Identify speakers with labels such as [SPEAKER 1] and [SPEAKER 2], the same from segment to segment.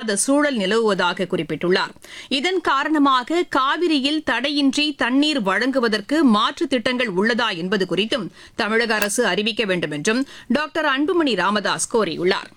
[SPEAKER 1] முடியாத சூழல் நிலவுவதாக குறிப்பிட்டுள்ளார் இதன் காரணமாக காவிரியில் தடையின்றி தண்ணீர் வழங்குவதற்கு மாற்று திட்டங்கள் உள்ளதா என்பது குறித்தும் தமிழக அரசு அறிவிக்க வேண்டும் என்றும் டாக்டர் அன்புமணி ராமதாஸ் கோரியுள்ளார்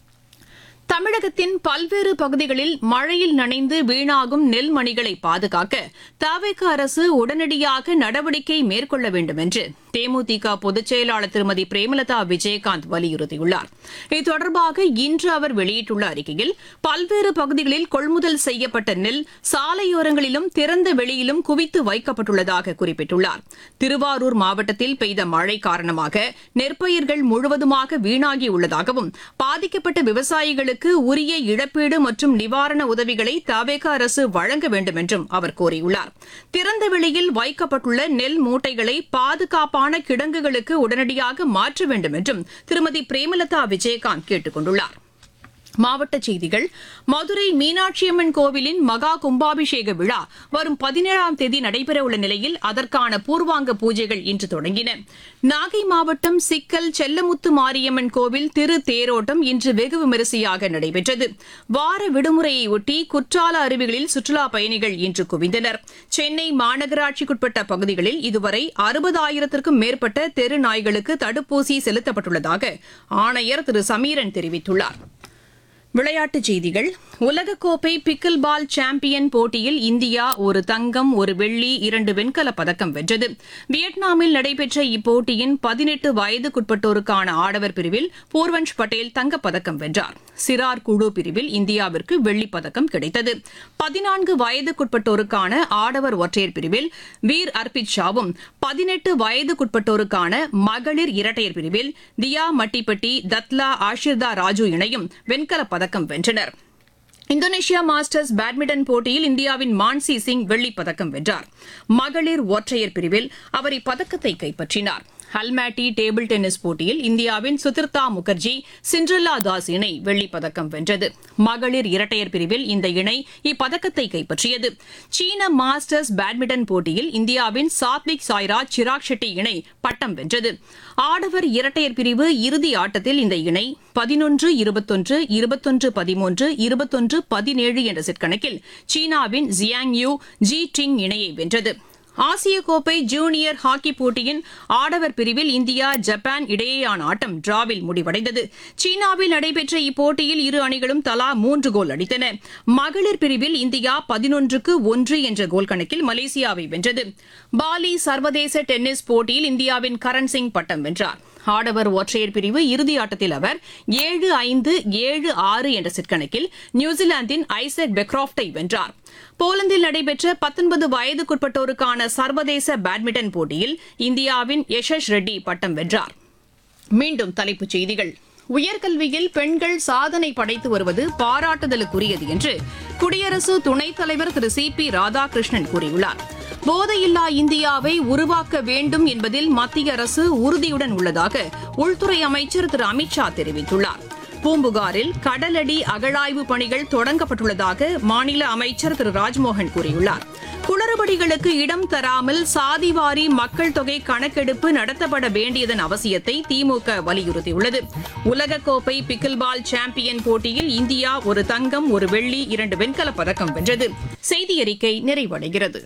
[SPEAKER 1] தமிழகத்தின் பல்வேறு பகுதிகளில் மழையில் நனைந்து வீணாகும் நெல் மணிகளை பாதுகாக்க தவிக அரசு உடனடியாக நடவடிக்கை மேற்கொள்ள வேண்டும் என்று தேமுதிக பொதுச் செயலாளர் திருமதி பிரேமலதா விஜயகாந்த் வலியுறுத்தியுள்ளார் இது தொடர்பாக இன்று அவர் வெளியிட்டுள்ள அறிக்கையில் பல்வேறு பகுதிகளில் கொள்முதல் செய்யப்பட்ட நெல் சாலையோரங்களிலும் திறந்த வெளியிலும் குவித்து வைக்கப்பட்டுள்ளதாக குறிப்பிட்டுள்ளார் திருவாரூர் மாவட்டத்தில் பெய்த மழை காரணமாக நெற்பயிர்கள் முழுவதுமாக வீணாகியுள்ளதாகவும் பாதிக்கப்பட்ட விவசாயிகளுக்கு உரிய இழப்பீடு மற்றும் நிவாரண உதவிகளை தவேக அரசு வழங்க வேண்டும் என்றும் அவர் கூறியுள்ளார் திறந்த வெளியில் வைக்கப்பட்டுள்ள நெல் மூட்டைகளை பாதுகாப்பான கிடங்குகளுக்கு உடனடியாக மாற்ற வேண்டும் என்றும் திருமதி பிரேமலதா விஜயகாந்த் கேட்டுக் கொண்டுள்ளார் மாவட்டச் செய்திகள் மதுரை மீனாட்சியம்மன் கோவிலின் மகா கும்பாபிஷேக விழா வரும் பதினேழாம் தேதி நடைபெறவுள்ள நிலையில் அதற்கான பூர்வாங்க பூஜைகள் இன்று தொடங்கின நாகை மாவட்டம் சிக்கல் செல்லமுத்து மாரியம்மன் கோவில் திரு தேரோட்டம் இன்று வெகு விமரிசையாக நடைபெற்றது வார விடுமுறையை ஒட்டி குற்றால அருவிகளில் சுற்றுலாப் பயணிகள் இன்று குவிந்தனர் சென்னை மாநகராட்சிக்குட்பட்ட பகுதிகளில் இதுவரை அறுபதாயிரத்திற்கும் மேற்பட்ட தெரு நாய்களுக்கு தடுப்பூசி செலுத்தப்பட்டுள்ளதாக ஆணையர் திரு சமீரன் தெரிவித்துள்ளார் விளையாட்டுச் செய்திகள் உலகக்கோப்பை பிக்கில் பால் சாம்பியன் போட்டியில் இந்தியா ஒரு தங்கம் ஒரு வெள்ளி இரண்டு வெண்கலப் பதக்கம் வென்றது வியட்நாமில் நடைபெற்ற இப்போட்டியின் பதினெட்டு வயதுக்குட்பட்டோருக்கான ஆடவர் பிரிவில் பூர்வன்ஷ் பட்டேல் தங்கப்பதக்கம் வென்றார் சிறார் குழு பிரிவில் இந்தியாவிற்கு வெள்ளிப் பதக்கம் கிடைத்தது பதினான்கு வயதுக்குட்பட்டோருக்கான ஆடவர் ஒற்றையர் பிரிவில் வீர் அர்பித் ஷாவும் பதினெட்டு வயதுக்குட்பட்டோருக்கான மகளிர் இரட்டையர் பிரிவில் தியா மட்டிப்பட்டி தத்லா ஆஷிர்தா ராஜு இணையும் வெண்கலப் பதக்கம் வென்றனர் இந்தோனேஷியா மாஸ்டர்ஸ் பேட்மிண்டன் போட்டியில் இந்தியாவின் மான்சி சிங் வெள்ளிப் பதக்கம் வென்றார் மகளிர் ஒற்றையர் பிரிவில் அவர் இப்பதக்கத்தை கைப்பற்றினார் ஹல்மேட்டி டேபிள் டென்னிஸ் போட்டியில் இந்தியாவின் சுதிர்தா முகர்ஜி சிண்ட்ரல்லா தாஸ் இணை வெள்ளிப் பதக்கம் வென்றது மகளிர் இரட்டையர் பிரிவில் இந்த இணை இப்பதக்கத்தை கைப்பற்றியது சீன மாஸ்டர்ஸ் பேட்மிண்டன் போட்டியில் இந்தியாவின் சாத்விக் சாய்ராஜ் சிராக் ஷெட்டி இணை பட்டம் வென்றது ஆடவர் இரட்டையர் பிரிவு இறுதி ஆட்டத்தில் இந்த இணை பதினொன்று இருபத்தொன்று இருபத்தொன்று பதிமூன்று இருபத்தொன்று பதினேழு என்ற செட் கணக்கில் சீனாவின் ஜியாங் யூ ஜி டிங் இணையை வென்றது ஆசிய கோப்பை ஜூனியர் ஹாக்கி போட்டியின் ஆடவர் பிரிவில் இந்தியா ஜப்பான் இடையேயான ஆட்டம் டிராவில் முடிவடைந்தது சீனாவில் நடைபெற்ற இப்போட்டியில் இரு அணிகளும் தலா மூன்று கோல் அடித்தன மகளிர் பிரிவில் இந்தியா பதினொன்றுக்கு ஒன்று என்ற கோல் கணக்கில் மலேசியாவை வென்றது பாலி சர்வதேச டென்னிஸ் போட்டியில் இந்தியாவின் கரண் சிங் பட்டம் வென்றார் ஆடவர் ஒற்றையர் பிரிவு இறுதி ஆட்டத்தில் அவர் ஏழு ஐந்து ஏழு ஆறு என்ற செட் கணக்கில் நியூசிலாந்தின் ஐசக் பெக்ராப்டை வென்றார் போலந்தில் நடைபெற்ற பத்தொன்பது வயதுக்குட்பட்டோருக்கான சர்வதேச பேட்மிண்டன் போட்டியில் இந்தியாவின் யஷஸ் ரெட்டி பட்டம் வென்றார் மீண்டும் தலைப்புச் செய்திகள் உயர்கல்வியில் பெண்கள் சாதனை படைத்து வருவது பாராட்டுதலுக்குரியது என்று குடியரசு துணைத் தலைவர் திரு சி பி ராதாகிருஷ்ணன் கூறியுள்ளார் போதையில்லா இந்தியாவை உருவாக்க வேண்டும் என்பதில் மத்திய அரசு உறுதியுடன் உள்ளதாக உள்துறை அமைச்சர் திரு அமித்ஷா தெரிவித்துள்ளார் பூம்புகாரில் கடலடி அகழாய்வு பணிகள் தொடங்கப்பட்டுள்ளதாக மாநில அமைச்சர் திரு ராஜ்மோகன் கூறியுள்ளார் குளறுபடிகளுக்கு இடம் தராமல் சாதிவாரி மக்கள் தொகை கணக்கெடுப்பு நடத்தப்பட வேண்டியதன் அவசியத்தை திமுக வலியுறுத்தியுள்ளது உலகக்கோப்பை பிக்கில்பால் சாம்பியன் போட்டியில் இந்தியா ஒரு தங்கம் ஒரு வெள்ளி இரண்டு வெண்கலப் பதக்கம் வென்றது செய்தி அறிக்கை நிறைவடைகிறது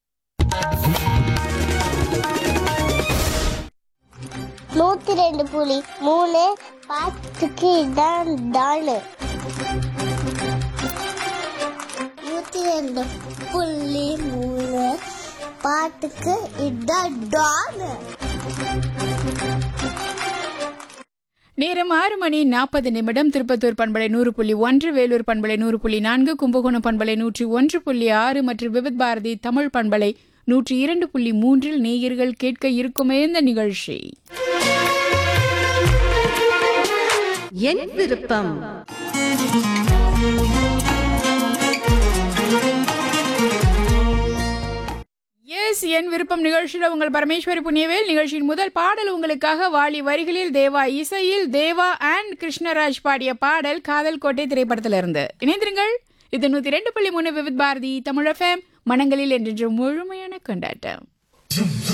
[SPEAKER 2] நூத்தி ரெண்டு புலி மூணு பாத்துக்கு இதான் டாலு நூத்தி ரெண்டு புள்ளி மூணு பாட்டுக்கு இதான் டாலு
[SPEAKER 3] நேரம் ஆறு மணி நாற்பது நிமிடம் திருப்பத்தூர் பண்பலை நூறு புள்ளி ஒன்று வேலூர் பண்பலை நூறு புள்ளி நான்கு கும்பகோணம் பண்பலை நூற்றி ஒன்று புள்ளி ஆறு மற்றும் விவித் பாரதி தமிழ் பண்பலை நூற்றி இரண்டு புள்ளி மூன்றில் நேயர்கள் கேட்க இருக்குமே இந்த நிகழ்ச்சி
[SPEAKER 4] என் விருப்பம்
[SPEAKER 3] எஸ் என் விருப்பம் நிகழ்ச்சியில் உங்கள் பரமேஸ்வரி புண்ணியவேல் நிகழ்ச்சியின் முதல் பாடல் உங்களுக்காக வாலி வரிகளில் தேவா இசையில் தேவா அண்ட் கிருஷ்ணராஜ் பாடிய பாடல் காதல் கோட்டை திரைப்படத்திலிருந்து இணைந்திருங்கள் இது நூத்தி ரெண்டு புள்ளி மூணு விவித் பாரதி தமிழ் எஃப்எம் மனங்களில் என்றென்று முழுமையான கொண்டாட்டம்